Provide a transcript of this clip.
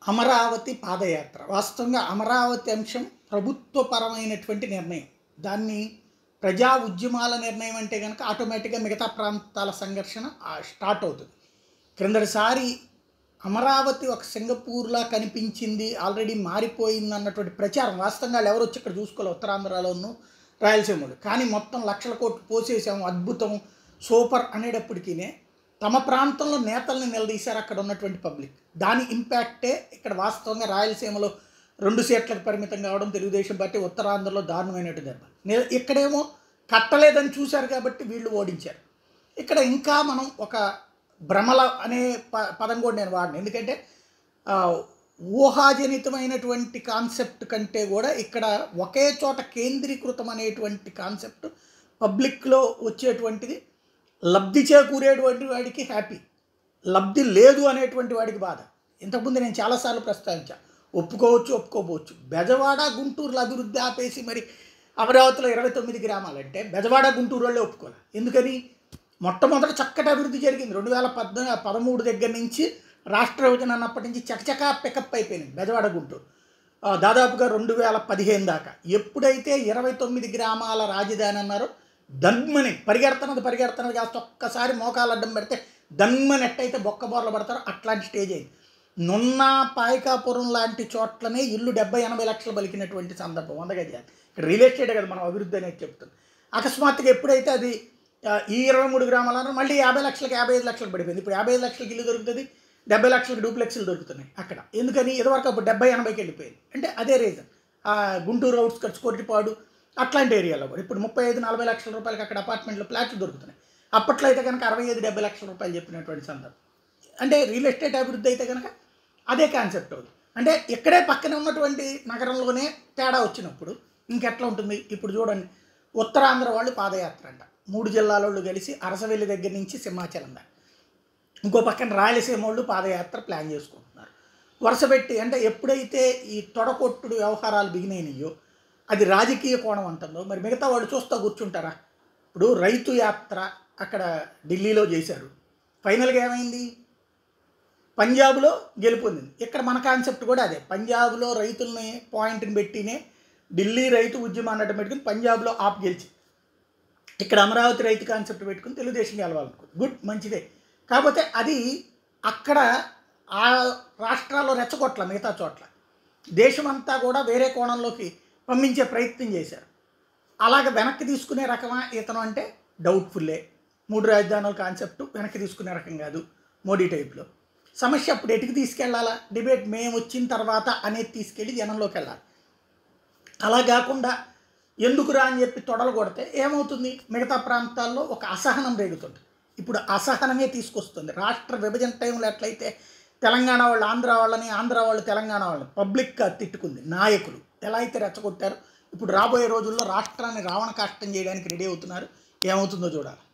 అమరావతి పాదయాత్ర వాస్తవంగా అమరావతి అంశం ప్రభుత్వపరమైనటువంటి నిర్ణయం దాన్ని ప్రజా ఉద్యమాల నిర్ణయం అంటే కనుక ఆటోమేటిక్గా మిగతా ప్రాంతాల సంఘర్షణ ఆ, స్టార్ట్ అవుతుంది క్రిందటిసారి అమరావతి ఒక సింగపూర్లా కనిపించింది ఆల్రెడీ మారిపోయింది అన్నటువంటి ప్రచారం వాస్తవంగా వాళ్ళు ఎవరు వచ్చి ఇక్కడ చూసుకోవాలి ఉత్తరాంధ్రలోను రాయలసీమలో కానీ మొత్తం లక్షల కోట్లు పోసేసాము అద్భుతం సూపర్ అనేటప్పటికీనే తమ ప్రాంతంలో నేతల్ని నిలదీశారు అక్కడ ఉన్నటువంటి పబ్లిక్ దాని ఇంపాక్టే ఇక్కడ వాస్తవంగా రాయలసీమలో రెండు సీట్లకు పరిమితం కావడం తెలుగుదేశం పార్టీ ఉత్తరాంధ్రలో దారుణమైనటువంటి దెబ్బ నే- ఇక్కడేమో కట్టలేదని చూశారు కాబట్టి వీళ్ళు ఓడించారు ఇక్కడ ఇంకా మనం ఒక భ్రమల అనే ప పదం కూడా నేను వాడిన ఎందుకంటే ఆ, ఊహాజనితమైనటువంటి కాన్సెప్ట్ కంటే కూడా ఇక్కడ ఒకే చోట కేంద్రీకృతం అనేటువంటి కాన్సెప్ట్ పబ్లిక్లో వచ్చేటువంటిది లబ్ధి చేకూరేటువంటి వాడికి హ్యాపీ లబ్ధి లేదు అనేటువంటి వాడికి బాధ ఇంతకుముందు నేను చాలాసార్లు ప్రస్తావించా ఒప్పుకోవచ్చు ఒప్పుకోపోవచ్చు బెజవాడ గుంటూరులో అభివృద్ధి ఆపేసి మరి అమరావతిలో ఇరవై తొమ్మిది గ్రామాలంటే బెజవాడ గుంటూరు వాళ్ళే ఒప్పుకోవాలి ఎందుకని మొట్టమొదట చక్కటి అభివృద్ధి జరిగింది రెండు వేల పద్ద పదమూడు దగ్గర నుంచి రాష్ట్ర విభజన అన్నప్పటి నుంచి చకచకా పికప్ అయిపోయింది బెజవాడ గుంటూరు ఆ, దాదాపుగా రెండు వేల పదిహేను దాకా ఎప్పుడైతే ఇరవై తొమ్మిది గ్రామాల రాజధాని అన్నారో దన్మని పరిగెడుతున్నది పరిగెడుతున్నది కాస్త ఒక్కసారి మోకాలు అడ్డం పెడితే దన్మని ఎట్టయితే బొక్క బోర్లు పడతారో అట్లాంటి స్టేజ్ అయింది నున్న పాయకాపురం లాంటి చోట్లనే ఇల్లు డెబ్బై ఎనభై లక్షలు బలికినటువంటి సందర్భం వంద గజాలు ఇక్కడ రియల్ ఎస్టేట్ కదా మనం అభివృద్ధి అనేది చెప్తుంది అకస్మాత్తుగా ఎప్పుడైతే అది ఆ, ఈ ఇరవై మూడు గ్రామాలను మళ్ళీ యాభై లక్షలకి యాభై ఐదు లక్షలకు పడిపోయింది ఇప్పుడు యాభై ఐదు లక్షలకి ఇల్లు దొరుకుతుంది డెబ్బై లక్షలకు డూప్లెక్స్లు దొరుకుతున్నాయి అక్కడ ఎందుకని ఇదివరకు అప్పుడు డెబ్బై ఎనభైకి వెళ్ళిపోయింది అంటే అదే రీజన్ ఆ గుంటూరు అవుట్స్కట్స్ కొట్టిపాడు అట్లాంటి ఏరియాలో కూడా ఇప్పుడు ముప్పై ఐదు నలభై లక్షల రూపాయలకి అక్కడ అపార్ట్మెంట్లో ఫ్లాట్లు దొరుకుతున్నాయి అప్పట్లో అయితే కనుక అరవై ఐదు డెబ్బై లక్షల రూపాయలు చెప్పినటువంటి సందర్భం అంటే రియల్ ఎస్టేట్ అభివృద్ధి అయితే కనుక అదే కాన్సెప్ట్ అవుతుంది అంటే ఇక్కడే పక్కనే ఉన్నటువంటి నగరంలోనే తేడా వచ్చినప్పుడు ఇంకెట్లా ఉంటుంది ఇప్పుడు చూడండి ఉత్తరాంధ్ర వాళ్ళు పాదయాత్ర అంట మూడు జిల్లాల వాళ్ళు కలిసి అరసవెల్లి దగ్గర నుంచి సింహాచలం దాకా ఇంకో పక్కన రాయలసీమ వాళ్ళు పాదయాత్ర ప్లాన్ చేసుకుంటున్నారు వరుస పెట్టి అంటే ఎప్పుడైతే ఈ తొడకొట్టుడు వ్యవహారాలు బిగినైనాయో అది రాజకీయ కోణం అంటుందో మరి మిగతా వాళ్ళు చూస్తూ కూర్చుంటారా ఇప్పుడు రైతు యాత్ర అక్కడ ఢిల్లీలో చేశారు ఫైనల్గా ఏమైంది పంజాబ్లో గెలుపొందింది ఇక్కడ మన కాన్సెప్ట్ కూడా అదే పంజాబ్లో రైతుల్ని పాయింట్ని పెట్టినే ఢిల్లీ రైతు ఉద్యమం అన్నట్టు పెట్టుకుని పంజాబ్లో ఆప్ గెలిచి ఇక్కడ అమరావతి రైతు కాన్సెప్ట్ పెట్టుకుని తెలుగుదేశం గెలవాలనుకుంది గుడ్ మంచిదే కాకపోతే అది అక్కడ ఆ రాష్ట్రాల్లో రెచ్చగొట్ల మిగతా చోట్ల దేశమంతా కూడా వేరే కోణంలోకి పంపించే ప్రయత్నం చేశారు అలాగ వెనక్కి తీసుకునే రకమా ఇతను అంటే డౌట్ఫుల్లే మూడు రాజధానుల కాన్సెప్ట్ వెనక్కి తీసుకునే రకం కాదు మోడీ టైప్లో సమస్య అప్పుడు ఎటుకు తీసుకెళ్లాలా డిబేట్ మేము వచ్చిన తర్వాత అనేది తీసుకెళ్ళి జనంలోకి వెళ్ళాలి అలా కాకుండా ఎందుకురా అని చెప్పి తొడలు కొడితే ఏమవుతుంది మిగతా ప్రాంతాల్లో ఒక అసహనం రేగుతుంది ఇప్పుడు అసహనమే తీసుకొస్తుంది రాష్ట్ర విభజన టైంలో ఎట్లయితే తెలంగాణ వాళ్ళు ఆంధ్ర వాళ్ళని ఆంధ్ర వాళ్ళు తెలంగాణ వాళ్ళని పబ్లిక్గా తిట్టుకుంది నాయకులు ఎలా అయితే రెచ్చగొట్టారో ఇప్పుడు రాబోయే రోజుల్లో రాష్ట్రాన్ని రావణ కాష్టం చేయడానికి రెడీ అవుతున్నారు ఏమవుతుందో చూడాలి